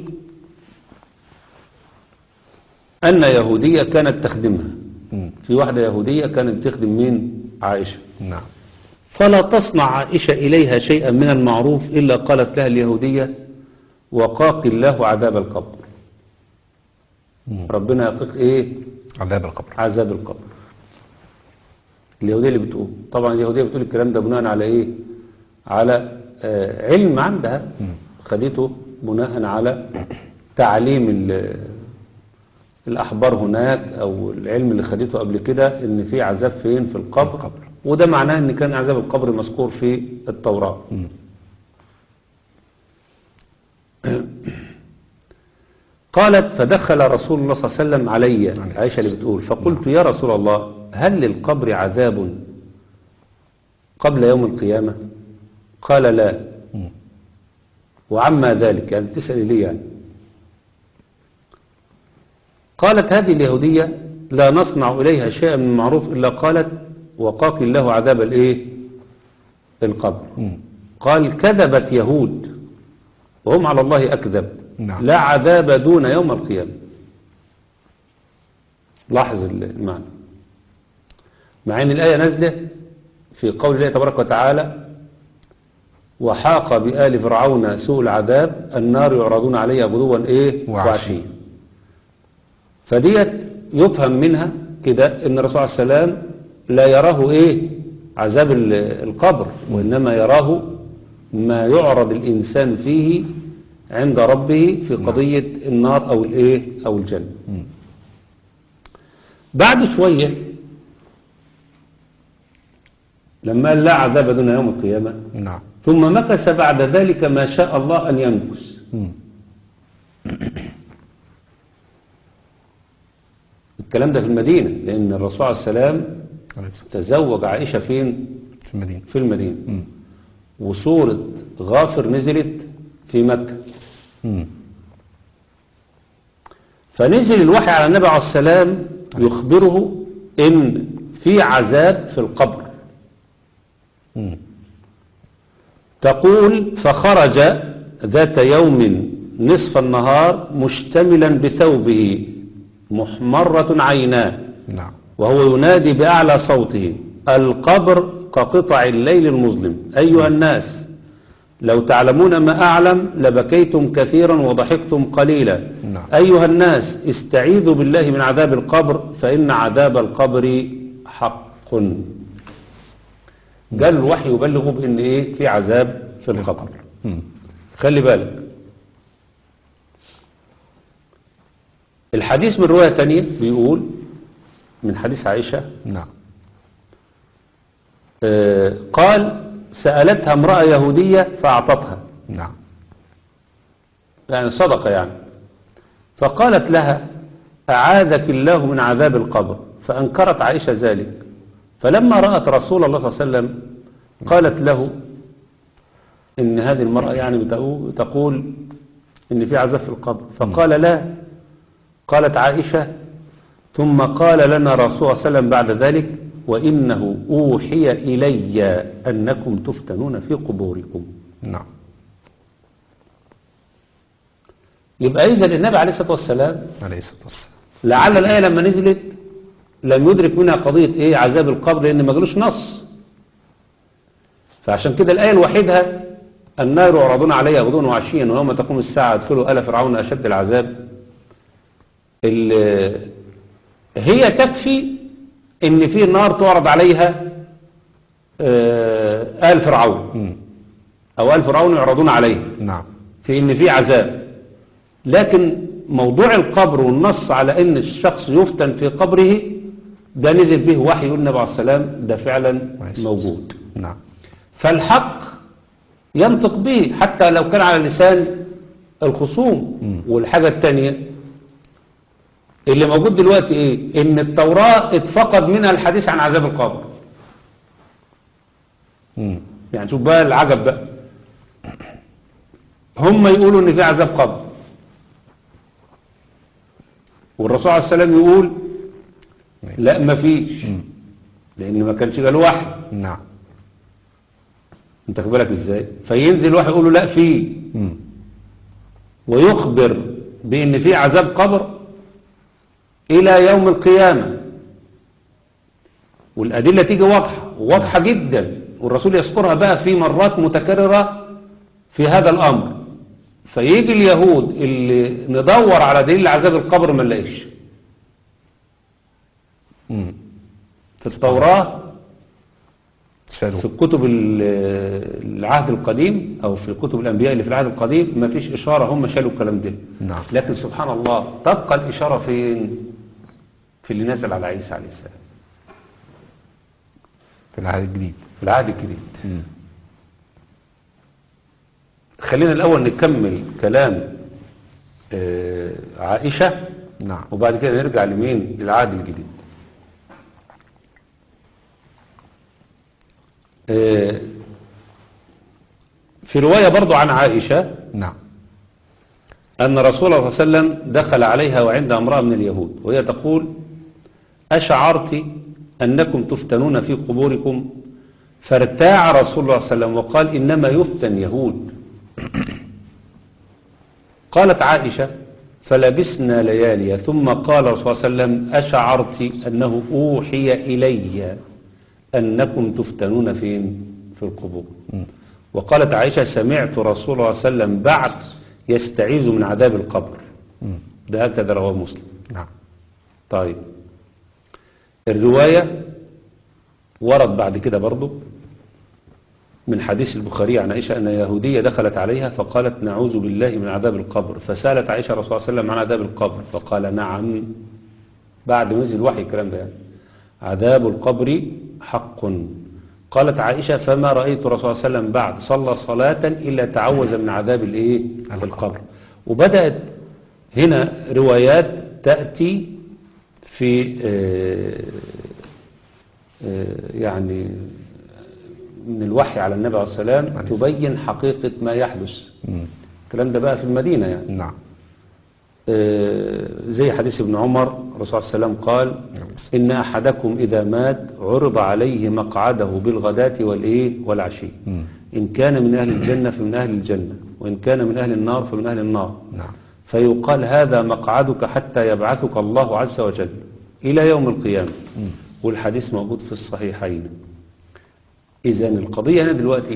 أن يهودية كانت تخدمها مم. في واحدة يهودية كانت بتخدم مين عائشة نعم فلا تصنع عائشة إليها شيئا من المعروف إلا قالت لها اليهودية وقاق الله عذاب القبر مم. ربنا يقيق إيه عذاب القبر عذاب القبر اليهودية اللي بتقول طبعا اليهودية بتقول الكلام ده بناء على ايه على آه علم عندها خدته بناء على تعليم ال- الأحبار هناك أو العلم اللي خدته قبل كده إن في عذاب فين في القبر, القبر. وده معناه إن كان عذاب القبر مذكور في التوراة مم. قالت فدخل رسول الله صلى الله عليه وسلم علي عليه عائشة اللي الصلاة بتقول فقلت يا رسول الله هل للقبر عذاب قبل يوم القيامة قال لا مم. وعما ذلك يعني تسأل لي يعني قالت هذه اليهودية لا نصنع إليها شيئا من المعروف إلا قالت وقاك الله عذاب الإيه القبر مم. قال كذبت يهود وهم على الله أكذب نعم. لا عذاب دون يوم القيامة لاحظ المعنى مع ان الآية نازلة في قول الله تبارك وتعالى وحاق بآل فرعون سوء العذاب النار يعرضون عليها غدوا ايه وعشيا. وعشيا فديت يفهم منها كده ان الرسول عليه السلام لا يراه ايه عذاب ال- القبر وانما يراه ما يعرض الانسان فيه عند ربه في قضية النار او الايه او الجنة مم. بعد شوية لما قال لا عذاب دون يوم القيامة نعم ثم مكث بعد ذلك ما شاء الله أن يمكث مم. الكلام ده في المدينة لأن الرسول عليه السلام عليه الصلاة والسلام. تزوج عائشة فين في المدينة في المدينة مم. وسورة غافر نزلت في مكة مم. فنزل الوحي على النبي عليه السلام يخبره إن في عذاب في القبر مم. تقول فخرج ذات يوم نصف النهار مشتملا بثوبه محمرة عيناه نعم وهو ينادي بأعلى صوته القبر كقطع الليل المظلم أيها الناس لو تعلمون ما أعلم لبكيتم كثيرا وضحكتم قليلا نعم. أيها الناس استعيذوا بالله من عذاب القبر فإن عذاب القبر حق قال الوحي يبلغ بأن إيه في عذاب في القبر مم. خلي بالك الحديث من رواية تانية بيقول من حديث عائشة نعم آه، قال سألتها امرأة يهودية فأعطتها نعم يعني صدقة يعني فقالت لها أعاذك الله من عذاب القبر فأنكرت عائشة ذلك فلما رأت رسول الله صلى الله عليه وسلم قالت له إن هذه المرأة يعني بتقو- تقول إن في عذاب في القبر فقال لا قالت عائشة ثم قال لنا رسول الله صلى الله عليه وسلم بعد ذلك وإنه أوحي إلي أنكم تفتنون في قبوركم نعم يبقى إذا النبي عليه الصلاة والسلام عليه الصلاة والسلام لعل الآية لما نزلت لم يدرك منها قضية إيه عذاب القبر لأن ما جالوش نص فعشان كده الآية الوحيدة النار يعرضون عليها غدوا وعشيا ويوم تقوم الساعة ادخلوا آل فرعون أشد العذاب ال- هي تكفي إن في نار تعرض عليها آه، آل فرعون مم. أو آل فرعون يعرضون عليها نعم في ان في عذاب لكن موضوع القبر والنص على ان الشخص يفتن في قبره ده نزل به وحي يقول النبي عليه السلام ده فعلا عليه الصلاة موجود نعم فالحق ينطق به حتى لو كان على لسان الخصوم والحاجة التانية اللي موجود دلوقتي ايه ان التوراة اتفقد منها الحديث عن عذاب القبر مم. يعني شوف بقى العجب بقى هم يقولوا ان في عذاب قبر والرسول عليه السلام يقول لا ما فيش لان ما كانش قال وحي نعم انت خد بالك ازاي فينزل واحد يقول له لا في مم. ويخبر بان في عذاب قبر الى يوم القيامه والادله تيجي واضحه واضحه جدا والرسول يذكرها بقى في مرات متكرره في هذا الامر فيجي اليهود اللي ندور على دليل عذاب القبر ما نلاقيش مم. في التوراه شالوا في الكتب ال- العهد القديم او في كتب الانبياء اللي في العهد القديم ما فيش اشاره هم شالوا الكلام ده نعم لكن سبحان الله تبقى الاشاره فين في اللي نزل على عيسى عليه السلام في العهد الجديد في العهد الجديد مم. خلينا الاول نكمل كلام آه، عائشه نعم وبعد كده نرجع لمين للعهد الجديد آه، في روايه برضو عن عائشه نعم أن رسول الله صلى الله عليه وسلم دخل عليها وعندها امرأة من اليهود وهي تقول أشعرت أنكم تفتنون في قبوركم فارتاع رسول الله صلى الله عليه وسلم وقال إنما يفتن يهود قالت عائشة فلبسنا ليالي ثم قال رسول الله صلى الله عليه وسلم أشعرت أنه أوحي إلي أنكم تفتنون فين في القبور وقالت عائشة سمعت رسول الله صلى الله عليه وسلم بعد يستعيذ من عذاب القبر مم. ده هكذا رواه مسلم نعم طيب الرواية ورد بعد كده برضو من حديث البخاري عن عائشة أن يهودية دخلت عليها فقالت نعوذ بالله من عذاب القبر فسألت عائشة رسول الله صلى الله عليه وسلم عن عذاب القبر فقال نعم بعد ما نزل الوحي الكلام ده يعني عذاب القبر حق قالت عائشة فما رأيت رسول الله صلى الله عليه وسلم بعد صلى صلاة إلا تعوذ من عذاب الإيه القبر. القبر وبدأت هنا روايات تأتي في آه، آه، يعني من الوحي على النبي عليه السلام عليه الصلاة تبين حقيقة ما يحدث مم. الكلام ده بقى في المدينة يعني نعم آه، زي حديث ابن عمر الرسول صلى الله عليه وسلم قال إن أحدكم إذا مات عرض عليه مقعده بالغداة والإيه والعشي مم. إن كان من أهل الجنة فمن أهل الجنة وإن كان من أهل النار فمن أهل النار نعم فيقال هذا مقعدك حتى يبعثك الله عز وجل إلى يوم القيامة مم. والحديث موجود في الصحيحين إذا القضية هنا دلوقتي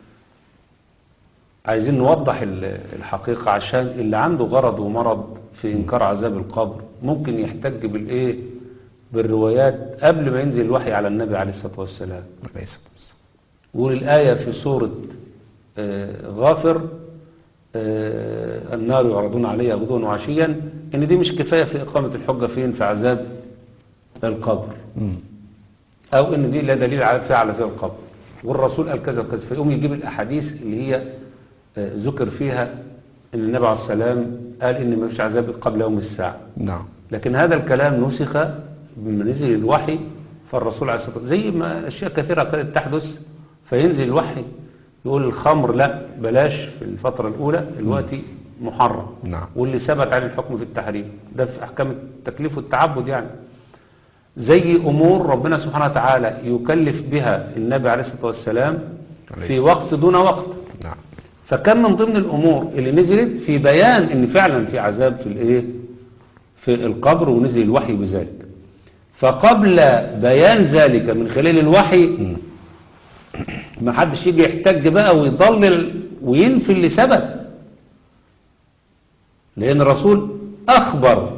عايزين نوضح ال- الحقيقة عشان اللي عنده غرض ومرض في إنكار عذاب القبر ممكن يحتج بالإيه بالروايات قبل ما ينزل الوحي على النبي عليه الصلاة والسلام عليه الصلاة والسلام. والآية في سورة آه، غافر آه، النار يعرضون عليها غدوا وعشيا إن دي مش كفاية في إقامة الحجة فين في عذاب القبر مم. أو إن دي لا دليل على فيها على عذاب القبر والرسول قال كذا وكذا فيقوم يجيب الأحاديث اللي هي آه، ذكر فيها إن النبي عليه السلام قال إن ما فيش عذاب قبل يوم الساعة نعم لكن هذا الكلام نسخ بما نزل الوحي فالرسول عليه الصلاة والسلام زي ما أشياء كثيرة كانت تحدث فينزل الوحي يقول الخمر لا بلاش في الفترة الأولى دلوقتي محرم نعم. واللي ثبت عليه الحكم في التحريم ده في أحكام التكليف والتعبد يعني زي أمور ربنا سبحانه وتعالى يكلف بها النبي عليه الصلاة والسلام عليه في الصلاة وقت دون وقت نعم فكان من ضمن الأمور اللي نزلت في بيان إن فعلا في عذاب في الإيه في القبر ونزل الوحي بذلك فقبل بيان ذلك من خلال الوحي ما حدش يجي يحتج بقى ويضلل وينفي اللي ثبت لأن الرسول أخبر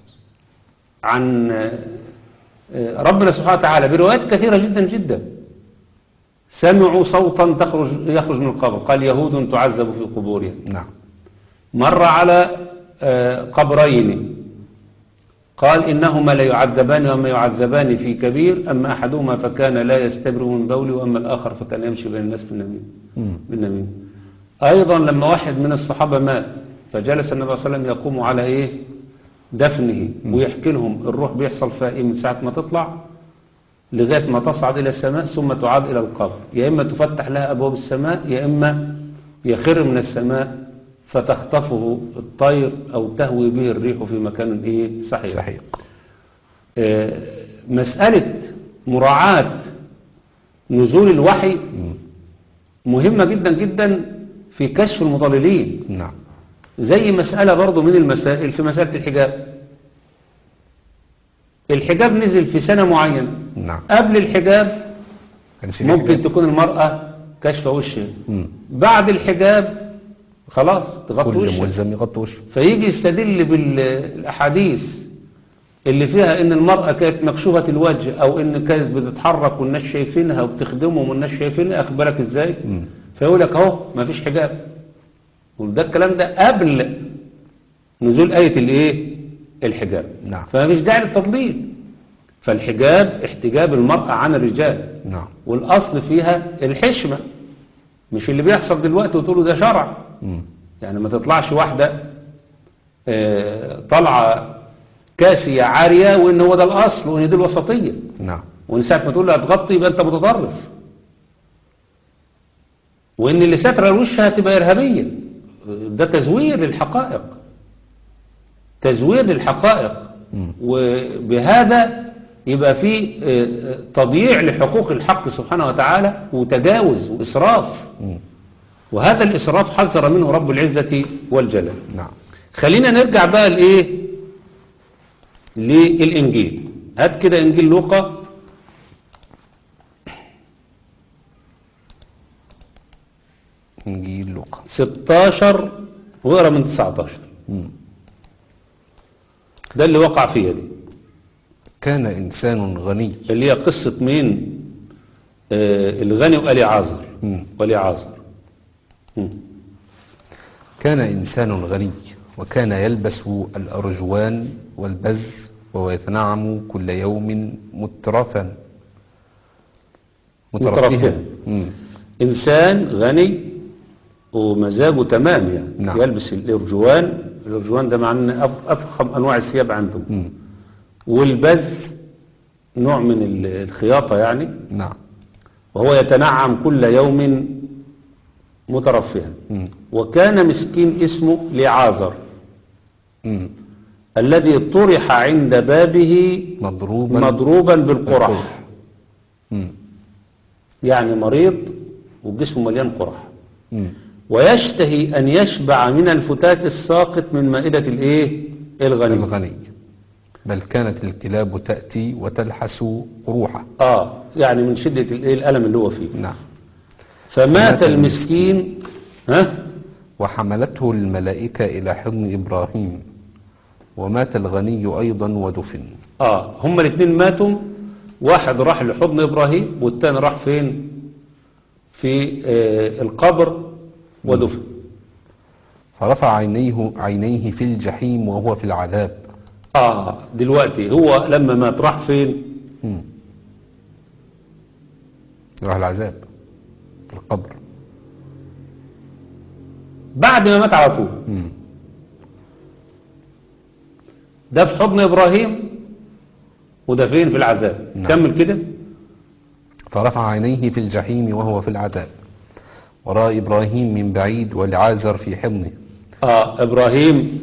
عن آه، ربنا سبحانه وتعالى بروايات كثيرة جدا جدا سمعوا صوتا تخرج يخرج من القبر قال يهود تعذب في قبورها نعم مر على آه، قبرين قال إنهما لا يعذبان وما يعذبان في كبير أما أحدهما فكان لا يستبرئ من بوله وأما الآخر فكان يمشي بين الناس في النميم مم. بالنميم أيضا لما واحد من الصحابة مات فجلس النبي صلى الله عليه وسلم يقوم على إيه دفنه ويحكي لهم الروح بيحصل فيها إيه من ساعة ما تطلع لغاية ما تصعد إلى السماء ثم تعاد إلى القبر يا إما تفتح لها أبواب السماء يا إما يخر من السماء فتخطفه الطير أو تهوي به الريح في مكان إيه صحيح, صحيح آه، مسألة مراعاة نزول الوحي مهمة جدا جدا في كشف المضللين نعم زي مسألة برضو من المسائل في مسألة الحجاب الحجاب نزل في سنة معينة نعم قبل الحجاب كان في ممكن حجاب. تكون المرأة كشف وشها مم. بعد الحجاب خلاص تغطي كل وشها ملزم يغطي وشه فيجي يستدل بالأحاديث اللي فيها ان المرأة كانت مكشوفة الوجه او ان كانت بتتحرك والناس شايفينها وبتخدمهم والناس شايفينها اخد بالك ازاي مم. فيقول لك اهو ما فيش حجاب وده الكلام ده قبل نزول آية الايه الحجاب نعم. فما فيش داعي للتضليل فالحجاب احتجاب المرأة عن الرجال نعم والاصل فيها الحشمة مش اللي بيحصل دلوقتي وتقولوا ده شرع مم. يعني ما تطلعش واحدة آه، طالعة كاسية عارية وان هو ده الاصل وان دي الوسطية نعم وان ساعة ما تقول لها تغطي يبقى انت متطرف وان اللي ساترة الوش هتبقى ارهابية ده تزوير للحقائق تزوير للحقائق مم. وبهذا يبقى في آه، آه، تضييع لحقوق الحق سبحانه وتعالى وتجاوز وإسراف مم. وهذا الإسراف حذر منه رب العزة والجلال نعم خلينا نرجع بقى لإيه للإنجيل هات كده إنجيل لوقا إنجيل لوقا 16 واقرا من 19 مم. ده اللي وقع فيها دي كان إنسان غني اللي هي قصة مين آه الغني وآلي عازر مم. وآلي عازر مم. كان إنسان غني وكان يلبس الأرجوان والبز وهو يتنعم كل يوم مترفا مترفها. مم. إنسان غني ومزاجه تمام يعني نعم. يلبس الأرجوان الأرجوان ده معناه أف- أفخم أنواع الثياب عنده مم. والبز نوع من ال- الخياطة يعني نعم وهو يتنعم كل يوم مترفها مم. وكان مسكين اسمه لعازر مم. الذي طرح عند بابه مضروبا مضروبا بالقرح مم. يعني مريض وجسمه مليان قرح مم. ويشتهي أن يشبع من الفتات الساقط من مائدة الإيه الغني الغني بل كانت الكلاب تأتي وتلحس قروحه اه يعني من شدة الايه الألم اللي هو فيه نعم فمات مات المسكين ها وحملته الملائكة إلى حضن إبراهيم ومات الغني أيضا ودفن اه هما الاثنين ماتوا واحد راح لحضن ابراهيم والتاني راح فين في آه القبر ودفن فرفع عينيه عينيه في الجحيم وهو في العذاب اه دلوقتي هو لما مات راح فين مم. راح العذاب في القبر بعد ما مات على طول مم. ده في حضن ابراهيم وده فين في العذاب نعم. كمل كده فرفع عينيه في الجحيم وهو في العذاب ورأى إبراهيم من بعيد والعازر في حضنه اه ابراهيم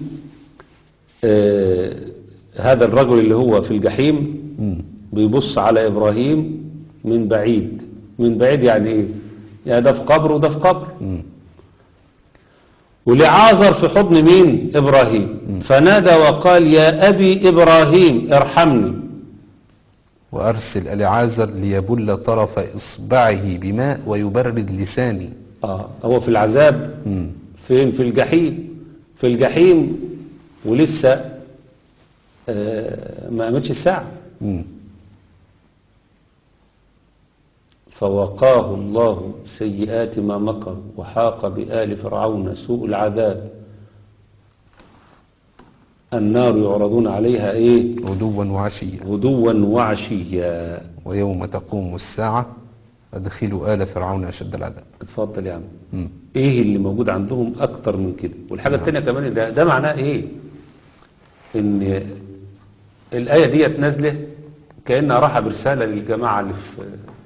آه هذا الرجل اللي هو في الجحيم مم. بيبص على ابراهيم من بعيد من بعيد يعني ايه يعني ده في قبر وده في قبر مم. ولعازر في حضن مين ابراهيم فنادى وقال يا ابي ابراهيم ارحمني وأرسل العازر ليبل طرف إصبعه بماء ويبرد لساني اه هو في العذاب مم. فين في الجحيم في الجحيم ولسه آه ما قامتش الساعه مم. فوقاه الله سيئات ما مكر وحاق بآل فرعون سوء العذاب النار يعرضون عليها ايه غدوا وعشيا غدوا وعشيا ويوم تقوم الساعة أدخلوا آل فرعون أشد العذاب اتفضل يا عم مم. ايه اللي موجود عندهم اكتر من كده والحاجة التانية كمان ده, ده معناه ايه ان الآية ديت نازلة كأنها راحة برسالة للجماعة اللي في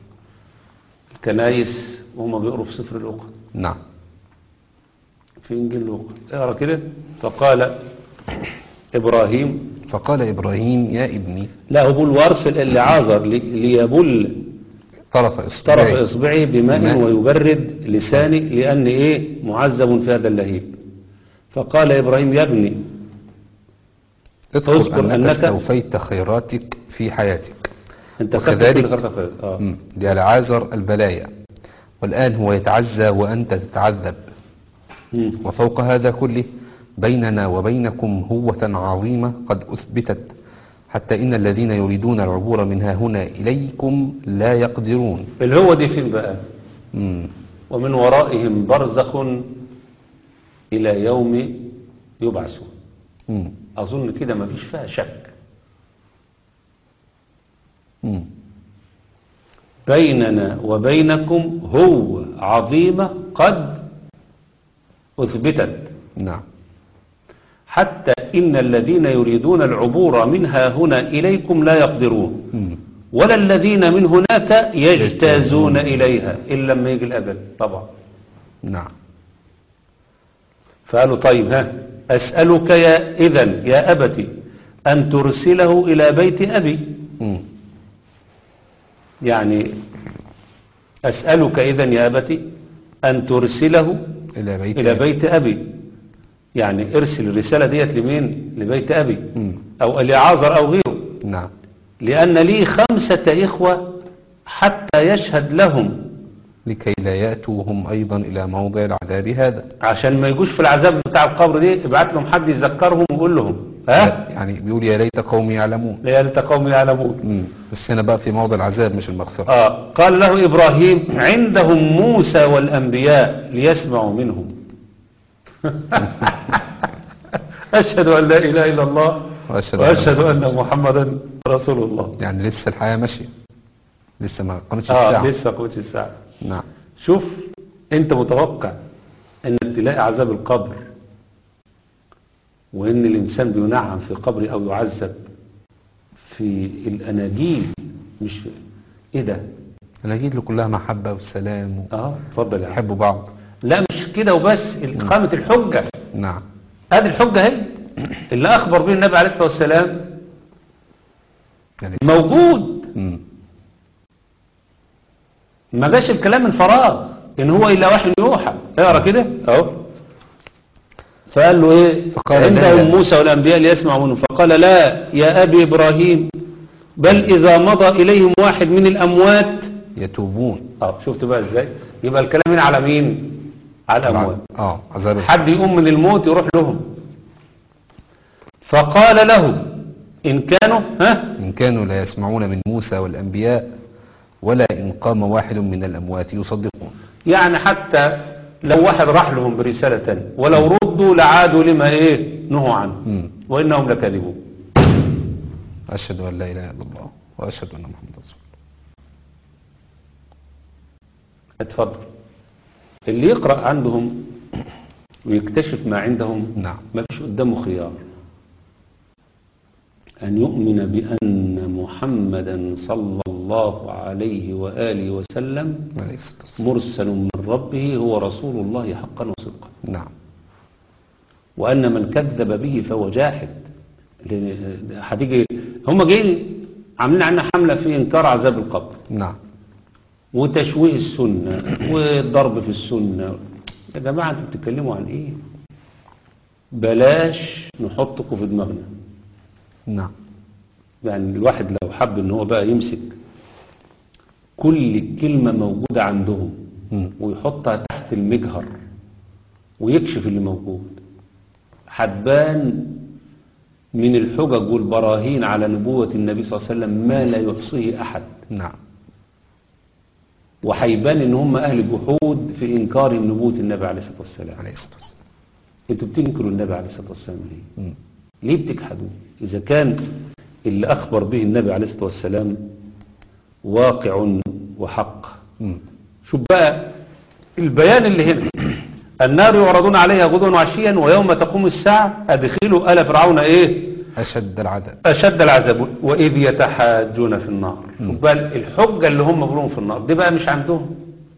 الكنايس وهم بيقروا في سفر لوقا نعم في انجيل لوقا اقرا كده فقال ابراهيم فقال إبراهيم يا ابني لا هو بيقول وارسل اللي عازر لي- ليبل طرف طرف إصبعي اصبعه بماء بماء. ويبرد لساني لان ايه معذب في هذا اللهيب فقال ابراهيم يا ابني اذكر اذكر أنك أنك- استوفيت خيراتك في حياتك انت خدت وكذلك- كل خرطة خير. اه مم. للعازر البلايا والآن هو يتعزى وأنت تتعذب مم. وفوق هذا كله بيننا وبينكم هوة عظيمة قد أثبتت حتى إن الذين يريدون العبور منها هنا إليكم لا يقدرون اللي هو دي فين بقى مم. ومن ورائهم برزخ الى يوم يبعثون مم. اظن كده ما فيش فيها شك مم. بيننا وبينكم هو عظيمة قد أثبتت نعم حتى إن الذين يريدون العبور منها هنا إليكم لا يقدرون مم. ولا الذين من هناك يجتازون إليها إلا لما يجي الأجل طبعا نعم فقالوا طيب ها أسألك يا إذن يا أبتي أن ترسله إلى بيت أبي مم. يعني أسألك إذن يا أبتي أن ترسله إلى بيت إلى بيت أبي يعني ارسل الرسالة ديت لمين لبيت أبي مم. أو لعازر أو غيره نعم لأن لي خمسة إخوة حتى يشهد لهم لكي لا يأتوا هم أيضا إلى موضع العذاب هذا عشان ما يجوش في العذاب بتاع القبر دي ابعت لهم حد يذكرهم ويقول لهم ها يعني بيقول يا ليت قومي يعلمون لا ليت قوم يعلمون مم. بس هنا بقى في موضع العذاب مش المغفرة آه قال له إبراهيم عندهم موسى والأنبياء ليسمعوا منهم أشهد أن لا إله إلا الله وأشهد وأشهد أن محمدا رسول الله يعني لسه الحياة ماشية لسه ما قامتش آه الساعة لسه قوة الساعة نعم شوف أنت متوقع أنك تلاقي عذاب القبر وأن الإنسان بينعم في قبره أو يعذب في الأناجيل مش في إيه ده؟ الأناجيل له كلها محبة والسلام و- آه اتفضل يا عم يحبوا بعض لا مش كده وبس إقامة الحجة نعم هذه الحجة هي اللي أخبر به النبي عليه الصلاة والسلام يعني موجود مم. ما جاش الكلام من فراغ إن هو إلا وحي يوحى اقرا كده أهو فقال له ايه فقال عندهم لا. موسى والانبياء ليسمعوا منه فقال لا يا ابي ابراهيم بل اذا مضى اليهم واحد من الاموات يتوبون اه شفت بقى ازاي يبقى الكلام هنا على مين على الاموات اه عذاب القبر. حد يقوم من الموت يروح لهم فقال له ان كانوا ها إن كانوا لا يسمعون من موسى والأنبياء ولا إن قام واحد من الأموات يصدقون يعني حتى لو واحد راح لهم برسالة تانية ولو ردوا لعادوا لما ايه نهوا عنه مم. وانهم لكاذبون أشهد أن لا إله إلا الله وأشهد أن محمد رسول الله اتفضل اللي يقرأ عندهم ويكتشف ما عندهم نعم ما فيش قدامه خيار أن يؤمن بأن محمدا صلى الله عليه وآله وسلم عليه الصلاة والسلام. مرسل من ربه هو رسول الله حقا وصدقا نعم وأن من كذب به فهو جاحد لأن هتيجي هم جايين عاملين عنا حملة في إنكار عذاب القبر نعم وتشويه السنة والضرب في السنة يا جماعة انتوا بتتكلموا عن ايه بلاش نحطكم في دماغنا نعم يعني الواحد لو حب ان هو بقى يمسك كل كلمة موجودة عندهم مم. ويحطها تحت المجهر ويكشف اللي موجود هتبان من الحجج والبراهين على نبوة النبي صلى الله عليه وسلم ما لا يحصيه أحد نعم وهيبان ان هم اهل جحود في انكارهم نبوة النبي عليه الصلاة والسلام عليه الصلاة والسلام انتوا بتنكروا النبي عليه الصلاة والسلام ليه مم. ليه بتجحدوه اذا كان اللي اخبر به النبي عليه الصلاة والسلام واقع وحق مم. شوف بقى البيان اللي هنا النار يعرضون عليها غدوا وعشيا ويوم تقوم الساعة ادخلوا آل فرعون ايه أشد العذاب أشد العذاب وإذ يتحاجون في النار شوف بقى الحجة اللي هم بيقولون في النار دي بقى مش عندهم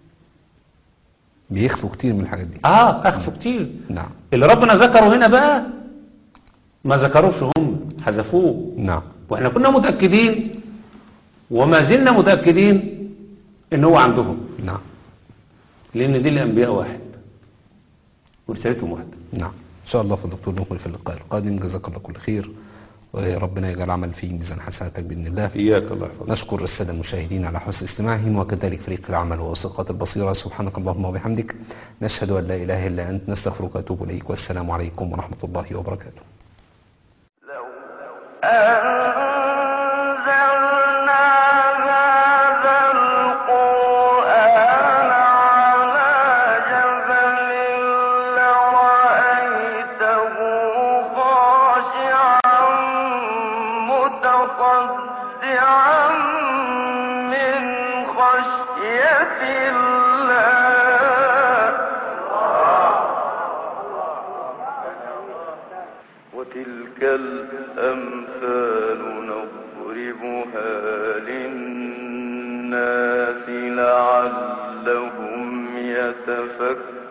بيخفوا كتير من الحاجات دي اه اخفوا كتير نعم اللي ربنا ذكره هنا بقى ما ذكروش هم حذفوه نعم واحنا كنا متأكدين وما زلنا متأكدين ان هو عندهم نعم لان دي الانبياء واحد ورسالتهم واحده نعم إن شاء الله فالدكتور نكمل في اللقاء القادم جزاك الله كل خير وربنا يجعل عمل فيه ميزان حسناتك بإذن الله اياك الله يحفظك نشكر السادة المشاهدين على حسن استماعهم وكذلك فريق العمل وأسقاط البصيرة سبحانك اللهم وبحمدك نشهد أن لا إله إلا أنت نستغفرك ونتوب إليك والسلام عليكم ورحمة الله وبركاته أنزلنا هذا القرآن على جبل لرأيته خاشعا متصدعا من خشية الله وتلك الأمثال نضربها للناس لعلهم يتفكرون